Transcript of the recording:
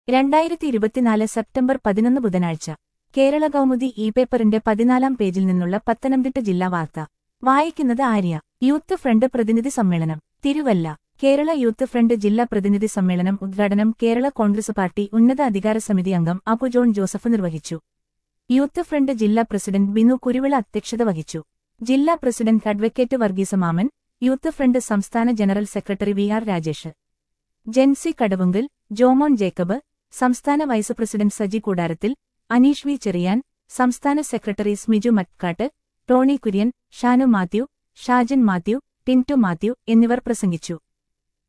രണ്ടായിരത്തി ഇരുപത്തിനാല് സെപ്റ്റംബർ പതിനൊന്ന് ബുധനാഴ്ച കേരള കൗമുദി ഇ പേപ്പറിന്റെ പതിനാലാം പേജിൽ നിന്നുള്ള പത്തനംതിട്ട ജില്ലാ വാർത്ത വായിക്കുന്നത് ആര്യ യൂത്ത് ഫ്രണ്ട് പ്രതിനിധി സമ്മേളനം തിരുവല്ല കേരള യൂത്ത് ഫ്രണ്ട് ജില്ലാ പ്രതിനിധി സമ്മേളനം ഉദ്ഘാടനം കേരള കോൺഗ്രസ് പാർട്ടി ഉന്നത അധികാര സമിതി അംഗം അബു ജോൺ ജോസഫ് നിർവഹിച്ചു യൂത്ത് ഫ്രണ്ട് ജില്ലാ പ്രസിഡന്റ് ബിനു കുരുവിള അധ്യക്ഷത വഹിച്ചു ജില്ലാ പ്രസിഡന്റ് advocate Varghese Mammen youth front സംസ്ഥാന general secretary V R Rajesh Jency Kadavunkal Jomon Jacob സംസ്ഥാന vice president Saji Koodarathil Aneesh V Cherian സംസ്ഥാന സെക്രട്ടറി സ്മിജു മറ്റ്കാട്ട് ടോണി കുര്യൻ ഷാനു മാത്യു ഷാജൻ മാത്യു ടിൻറ്റു മാത്യു എന്നിവർ പ്രസംഗിച്ചു